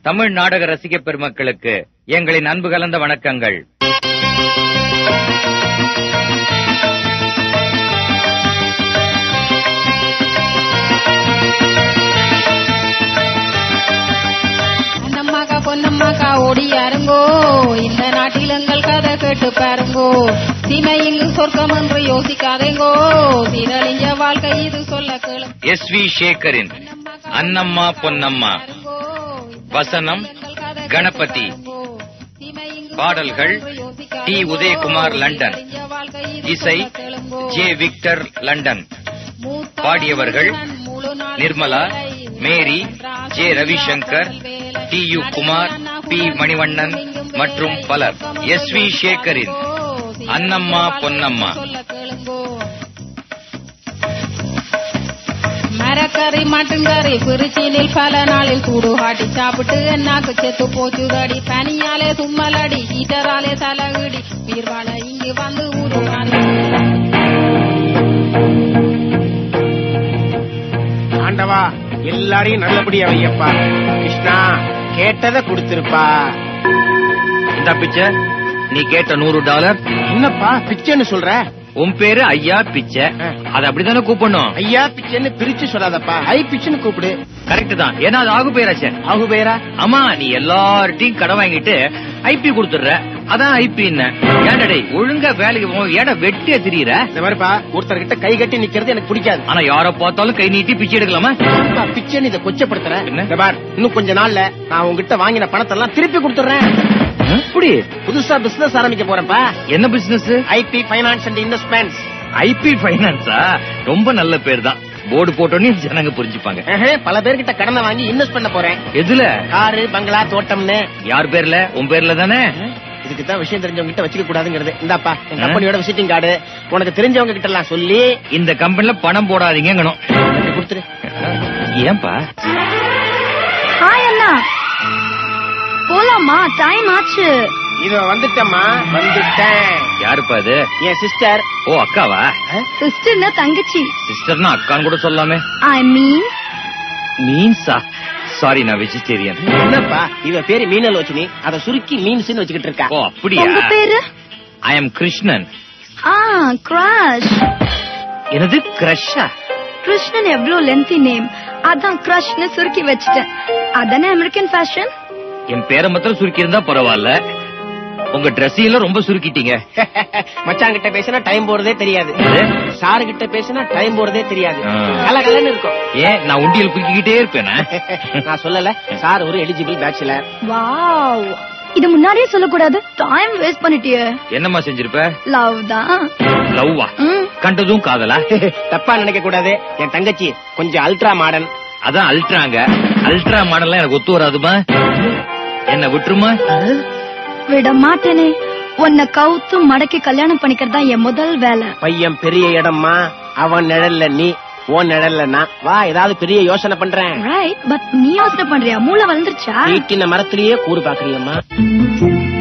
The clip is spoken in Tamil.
தமிழ் நாடக ரசிக பெருமக்களுக்கு எங்களின் அன்பு கலந்த வணக்கங்கள் பொன்னம்மாக்கா பொன்னம்மாக்கா ஓடியாருங்கோ இந்த நாட்டில் எங்கள் கதை கேட்டு பாருங்கோ சீமை இங்கு சொர்க்கம் என்று யோசிக்காதேங்கோ சீரழிஞ்ச வாழ்க்கை இது சொல்ல கேளு எஸ் வி சேகரின் அன்னம்மா பொன்னம்மா வசனம் கணபதி பாடல்கள் டி உதயகுமார் லண்டன் இசை ஜே விக்டர் லண்டன் பாடியவர்கள் Nirmala Mary J Ravishankar T U Kumar P Manivannan மற்றும் பலர் எஸ் வி சேகரின் அன்னம்மா பொன்னம்மா மரக்கறி மட்டுங்கறி பிரிச்சினில் பல நாளில் கூடு காட்டி சாப்பிட்டு என்னாக்கு செத்து போச்சுதடி பனியாலே தும்மலடி ஹீட்டராலே தலகுடி பீர்வாழ இங்கு வந்து ஊருவானே ஆண்டவா எல்லாரையும் நல்லபடியா வையப்பா கிருஷ்ணா கேட்டதை கொடுத்திருப்பா இந்த பிச்சை நீ கேட்ட நூறு டாலர் என்னப்பா பிச்சைன்னு சொல்ற உன் பேரு ஐயா பிச்சை அது அப்படித்தானே கூப்பிடணும் ஐயா பிச்சைன்னு பிரிச்சு சொல்லாதப்பா ஐ பிச்சுன்னு கூப்பிடு கரெக்ட் தான் ஏன்னா அது ஆகு பேராச்சே ஆகு பேரா ஆமா நீ எல்லார்ட்டையும் கடன் வாங்கிட்டு ஐபி கொடுத்துடுற அதான் ஐபி ஏன்டா டேய் ஒழுங்கா வேலைக்கு போ ஏடா வெட்டியா திரியற இந்த மாதிரிப்பா ஒருத்தர்கிட்ட கை கட்டி நிக்கிறது எனக்கு பிடிக்காது ஆனா யார பார்த்தாலும் கை நீட்டி பிச்சை எடுக்கலாமா அப்பா, பிச்சைன்னு இதை கொச்சப்படுத்துற என்ன? இந்த பார் இன்னும் கொஞ்ச நாள்ல நான் உங்ககிட்ட வாங்கின பணத்தை எல்லாம் திருப்பி கொடுத்துறேன் அப்படி புதுசா பிசினஸ் ஆரம்பிக்க போறேன்ப்பா என்ன business IP finance and investments IP பைனான்ஸா ரொம்ப நல்ல பேர் தான் போர்டு போட்டோன்னே ஜனங்க புரிஞ்சுப்பாங்க பல பேர்கிட்ட கடனை வாங்கி இன்வெஸ்ட் பண்ண போறேன் எதுல காரு பங்களா தோட்டம்னு யார் பேர்ல உன் பேர்ல தானே இதுக்கு தான் விஷயம் தெரிஞ்சவங்க கிட்ட வச்சுக்க கூடாதுங்கிறது இந்தாப்பா என் கம்பெனியோட விசிட்டிங் கார்டு உனக்கு தெரிஞ்சவங்க கிட்ட எல்லாம் சொல்லி இந்த கம்பெனில பணம் போடாதீங்கணும் எனக்கு கொடுத்துரு ஏன்பா ஹாய் அண்ணா போலாமா டைம் ஆச்சு இதோ வந்துட்டம்மா வந்துட்டேன் யாருப்பா அது என் சிஸ்டர் ஓ அக்காவா சிஸ்டர்னா தங்கச்சி சிஸ்டர்னா அக்கான்னு கூட சொல்லாமே ஐ மீன் மீன்ஸா சாரி நான் வெஜிடேரியன் என்னப்பா இவ பேரு மீனலோச்சினி அத சுருக்கி மீன்ஸ்னு வச்சுக்கிட்டு இருக்கா ஓ அப்படியா உங்க பேரு ஐ எம் கிருஷ்ணன் ஆ கிராஷ் எனது கிரஷா கிருஷ்ணன் எவ்வளவு லென்த்தி நேம் அதான் கிரஷ்னு சுருக்கி வச்சுட்டேன் அதானே அமெரிக்கன் ஃபேஷன் என் பேரை மாத்திரம் சுருக்கி இருந்தா பரவாயில்ல உங்க ட்ரெஸ்ஸையும் ரொம்ப சுருக்கிட்டீங்க மச்சான் கிட்ட பேசினா டைம் போறதே தெரியாது எது? சாரு கிட்ட பேசினா டைம் போறதே தெரியாது ஆ. கலகலன்னு இருக்கும் ஏன் நான் உண்டியல் குக்கிக்கிட்டே இருப்பேனா நான் சொல்லல சார் ஒரு எலிஜிபிள் பேச்சுலர் வாவ் இது முன்னாடியே சொல்லக்கூடாது டைம் வேஸ்ட் பண்ணிட்டியே என்னம்மா செஞ்சிருப்ப லவ் தான் லவ்வா ம், கண்டதும் காதலா தப்பா நினைக்க கூடாது என் தங்கச்சி கொஞ்சம் அல்ட்ரா மாடர்ன் அதான் அல்ட்ராங்க அல்ட்ரா மாடல்லாம் எனக்கு ஒத்து வராதுமா என்ன விட்டுருமா விட மாட்டேனே உன்னை கவுத்து மடக்கி கல்யாணம் பண்ணிக்கிறது தான் என் முதல் வேலை பையன் பெரிய இடம்மா அவன் நிழல்ல நீ உன் நிழல்ல நான் வா ஏதாவது பெரிய யோசனை பண்றேன் ரைட் பட் நீ யோசனை பண்றியா மூளை வளர்ந்துருச்சா வீட்டின மரத்திலேயே கூறு பாக்குறியம்மா